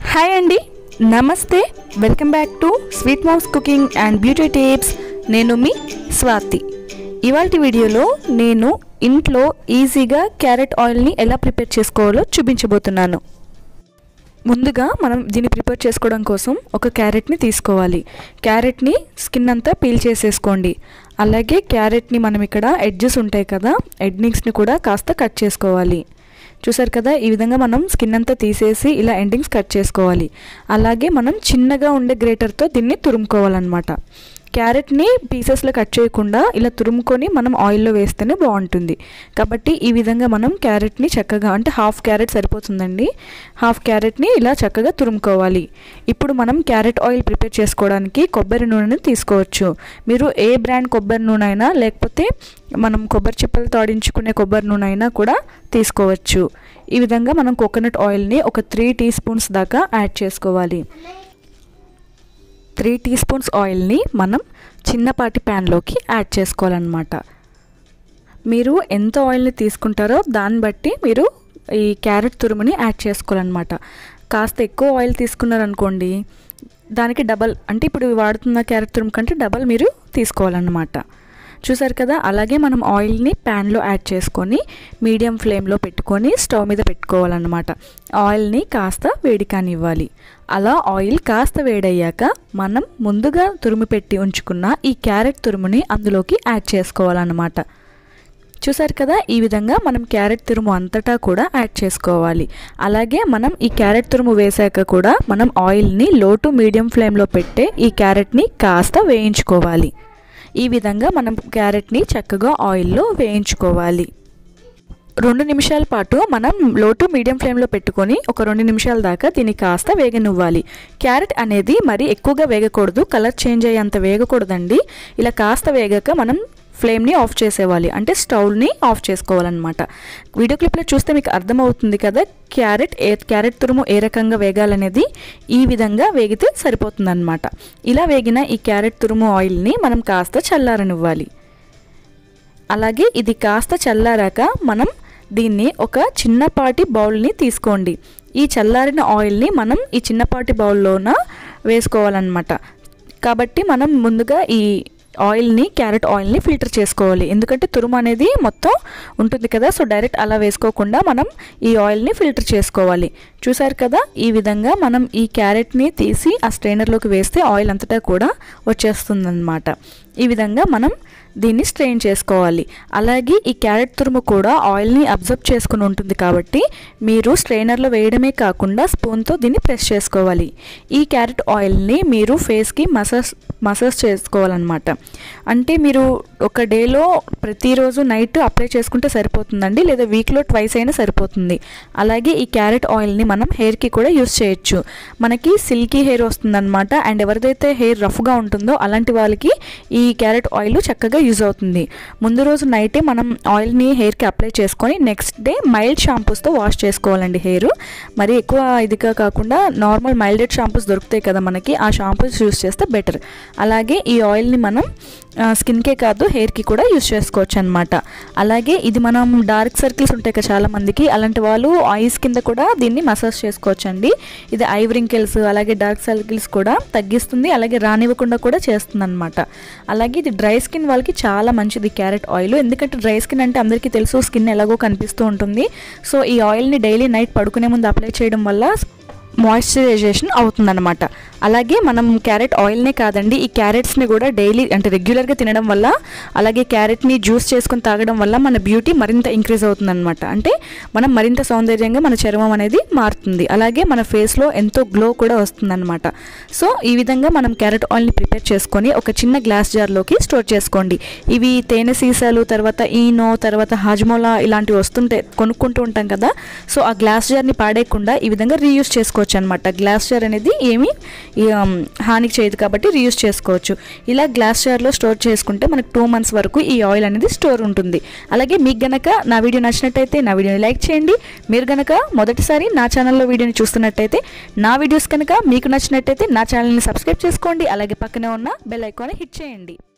hi అండి నమస్తే welcome back to sweet mouse cooking and beauty tips నేను మీ స్వాతి ఇవాళ వీడియోలో నేను ఇంట్లో ఈజీగా క్యారెట్ ఆయిల్ని ఎలా ప్రిపేర్ చేసుకోవాలో చూపించబోతున్నాను ముందుగా మనం దీన్ని ప్రిపేర్ చేసుకోవడం కోసం ఒక క్యారెట్ని తీసుకోవాలి క్యారెట్ని స్కిన్ అంతా పీల్ చేసేసుకోండి అలాగే క్యారెట్ని మనం ఇక్కడ ఎడ్జెస్ ఉంటాయి కదా ఎండింగ్స్ని కూడా కాస్త కట్ చేసుకోవాలి చూసారు కదా ఈ విధంగా మనం స్కిన్ అంతా తీసేసి ఇలా ఎండింగ్స్ కట్ చేసుకోవాలి అలాగే మనం చిన్నగా ఉండే గ్రేటర్తో దీన్ని తురుముకోవాలన్నమాట క్యారెట్ని పీసెస్లో కట్ చేయకుండా ఇలా తురుముకొని మనం ఆయిల్లో వేస్తేనే బాగుంటుంది కాబట్టి ఈ విధంగా మనం క్యారెట్ని చక్కగా అంటే హాఫ్ క్యారెట్ సరిపోతుందండి హాఫ్ క్యారెట్ని ఇలా చక్కగా తురుముకోవాలి ఇప్పుడు మనం క్యారెట్ ఆయిల్ ప్రిపేర్ చేసుకోవడానికి కొబ్బరి నూనెని తీసుకోవచ్చు మీరు ఏ బ్రాండ్ కొబ్బరి నూనె అయినా లేకపోతే మనం కొబ్బరి చిప్పలు తాడించుకునే కొబ్బరి నూనె అయినా కూడా తీసుకోవచ్చు ఈ విధంగా మనం కోకోనట్ ఆయిల్ని ఒక త్రీ టీ స్పూన్స్ దాకా యాడ్ చేసుకోవాలి త్రీ టీ స్పూన్స్ ఆయిల్ని మనం చిన్నపాటి ప్యాన్లోకి యాడ్ చేసుకోవాలన్నమాట మీరు ఎంత ఆయిల్ని తీసుకుంటారో దాన్ని బట్టి మీరు ఈ క్యారెట్ తురుముని యాడ్ చేసుకోవాలన్నమాట కాస్త ఎక్కువ ఆయిల్ తీసుకున్నారనుకోండి దానికి డబల్ అంటే ఇప్పుడు వాడుతున్న క్యారెట్ తురుము కంటే డబల్ మీరు తీసుకోవాలన్నమాట చూసారు కదా అలాగే మనం ఆయిల్ని ప్యాన్లో యాడ్ చేసుకొని మీడియం ఫ్లేమ్లో పెట్టుకొని స్టవ్ మీద పెట్టుకోవాలన్నమాట ఆయిల్ని కాస్త వేడి కానివ్వాలి అలా ఆయిల్ కాస్త వేడయ్యాక మనం ముందుగా తురుము పెట్టి ఉంచుకున్న ఈ క్యారెట్ తురుముని అందులోకి యాడ్ చేసుకోవాలన్నమాట చూసారు కదా ఈ విధంగా మనం క్యారెట్ తురుము అంతటా కూడా యాడ్ చేసుకోవాలి అలాగే మనం ఈ క్యారెట్ తురుము వేసాక కూడా మనం ఆయిల్ని లో టు మీడియం ఫ్లేమ్లో పెట్టే ఈ క్యారెట్ని కాస్త వేయించుకోవాలి ఈ విధంగా మనం క్యారెట్ని చక్కగా ఆయిల్లో వేయించుకోవాలి రెండు నిమిషాల పాటు మనం లో టు మీడియం ఫ్లేమ్లో పెట్టుకొని ఒక రెండు నిమిషాల దాకా దీన్ని కాస్త వేగనివ్వాలి క్యారెట్ అనేది మరి ఎక్కువగా వేగకూడదు కలర్ చేంజ్ అయ్యేంత వేగకూడదండి ఇలా కాస్త వేగాక మనం ఫ్లేమ్ని ఆఫ్ చేసేవాలి అంటే స్టవ్ని ఆఫ్ చేసుకోవాలన్నమాట వీడియో క్లిప్లో చూస్తే మీకు అర్థమవుతుంది కదా క్యారెట్ ఏ క్యారెట్ తురుము ఏ రకంగా వేగాలనేది ఈ విధంగా వేగితే సరిపోతుందన్నమాట ఇలా వేగిన ఈ క్యారెట్ తురుము ఆయిల్ని మనం కాస్త చల్లారనివ్వాలి అలాగే ఇది కాస్త చల్లారాక మనం దీన్ని ఒక చిన్నపాటి బౌల్ని తీసుకోండి ఈ చల్లారిన ఆయిల్ని మనం ఈ చిన్నపాటి బౌల్లోన వేసుకోవాలన్నమాట కాబట్టి మనం ముందుగా ఈ ఆయిల్ని క్యారెట్ ఆయిల్ని ఫిల్టర్ చేసుకోవాలి ఎందుకంటే తురుము అనేది మొత్తం ఉంటుంది కదా సో డైరెక్ట్ అలా వేసుకోకుండా మనం ఈ ఆయిల్ని ఫిల్టర్ చేసుకోవాలి చూసారు కదా ఈ విధంగా మనం ఈ క్యారెట్ని తీసి ఆ స్ట్రైనర్లోకి వేస్తే ఆయిల్ అంతటా కూడా వచ్చేస్తుందన్నమాట ఈ విధంగా మనం దీన్ని స్ట్రెయిన్ చేసుకోవాలి అలాగే ఈ క్యారెట్ తురుము కూడా ఆయిల్ని అబ్జర్వ్ చేసుకుని ఉంటుంది కాబట్టి మీరు స్ట్రైనర్లో వేయడమే కాకుండా స్పూన్తో దీన్ని ప్రెస్ చేసుకోవాలి ఈ క్యారెట్ ఆయిల్ని మీరు ఫేస్కి మసాజ్ మసాజ్ చేసుకోవాలన్నమాట అంటే మీరు ఒక డేలో ప్రతిరోజు నైట్ అప్లై చేసుకుంటే సరిపోతుందండి లేదా వీక్లో ట్వైస్ అయినా సరిపోతుంది అలాగే ఈ క్యారెట్ ఆయిల్ని మనం హెయిర్కి కూడా యూస్ చేయొచ్చు మనకి సిల్కీ హెయిర్ వస్తుందన్నమాట అండ్ ఎవరిదైతే హెయిర్ రఫ్గా ఉంటుందో అలాంటి వాళ్ళకి ఈ క్యారెట్ ఆయిల్ చక్కగా యూజ్ అవుతుంది ముందు రోజు నైటే మనం ఆయిల్ని హెయిర్కి అప్లై చేసుకొని నెక్స్ట్ డే మైల్డ్ షాంపూస్తో వాష్ చేసుకోవాలండి హెయిర్ మరి ఎక్కువ ఇదిగా కాకుండా నార్మల్ మైల్డెడ్ షాంపూస్ దొరుకుతాయి కదా మనకి ఆ షాంపూస్ యూస్ చేస్తే బెటర్ అలాగే ఈ ఆయిల్ని మనం స్కిన్కే కాదు హెయిర్కి కూడా యూస్ చేసుకోవచ్చు అనమాట అలాగే ఇది మనం డార్క్ సర్కిల్స్ ఉంటాయి కదా చాలా మందికి అలాంటి వాళ్ళు ఐస్ కింద కూడా దీన్ని మసాజ్ చేసుకోవచ్చు అండి ఇది ఐ వ్రింకిల్స్ అలాగే డార్క్ సర్కిల్స్ కూడా తగ్గిస్తుంది అలాగే రానివ్వకుండా కూడా చేస్తుంది అనమాట అలాగే ఇది డ్రై స్కిన్ వాళ్ళకి చాలా మంచిది క్యారెట్ ఆయిల్ ఎందుకంటే డ్రై స్కిన్ అంటే అందరికీ తెలుసు స్కిన్ ఎలాగో కనిపిస్తూ ఉంటుంది సో ఈ ఆయిల్ని డైలీ నైట్ పడుకునే ముందు అప్లై చేయడం వల్ల మాయిశ్చరైజేషన్ అవుతుందన్నమాట అలాగే మనం క్యారెట్ ఆయిల్నే కాదండి ఈ క్యారెట్స్ని కూడా డైలీ అంటే రెగ్యులర్గా తినడం వల్ల అలాగే క్యారెట్ని జ్యూస్ చేసుకొని తాగడం వల్ల మన బ్యూటీ మరింత ఇంక్రీజ్ అవుతుందన్నమాట అంటే మనం మరింత సౌందర్యంగా మన చర్మం అనేది మారుతుంది అలాగే మన ఫేస్లో ఎంతో గ్లో కూడా వస్తుందన్నమాట సో ఈ విధంగా మనం క్యారెట్ ఆయిల్ని ప్రిపేర్ చేసుకొని ఒక చిన్న గ్లాస్ జార్లోకి స్టోర్ చేసుకోండి ఇవి తేనె సీసాలు తర్వాత ఈనో తర్వాత హాజ్మోలా ఇలాంటివి వస్తుంటే కొనుక్కుంటూ ఉంటాం కదా సో ఆ గ్లాస్ జార్ని పాడేయకుండా ఈ విధంగా రీయూస్ చేసుకోవచ్చు అనమాట గ్లాస్ జార్ అనేది ఏమీ హానికి చేయదు కాబట్టి రీయూస్ చేసుకోవచ్చు ఇలా గ్లాస్ జార్లో స్టోర్ చేసుకుంటే మనకు టూ మంత్స్ వరకు ఈ ఆయిల్ అనేది స్టోర్ ఉంటుంది అలాగే మీకు గనక నా వీడియో నచ్చినట్టయితే నా వీడియోని లైక్ చేయండి మీరు గనక మొదటిసారి నా ఛానల్లో వీడియోని చూస్తున్నట్టయితే నా వీడియోస్ కనుక మీకు నచ్చినట్టయితే నా ఛానల్ని సబ్స్క్రైబ్ చేసుకోండి అలాగే పక్కనే ఉన్న బెల్ ఐకాన్ని హిట్ చేయండి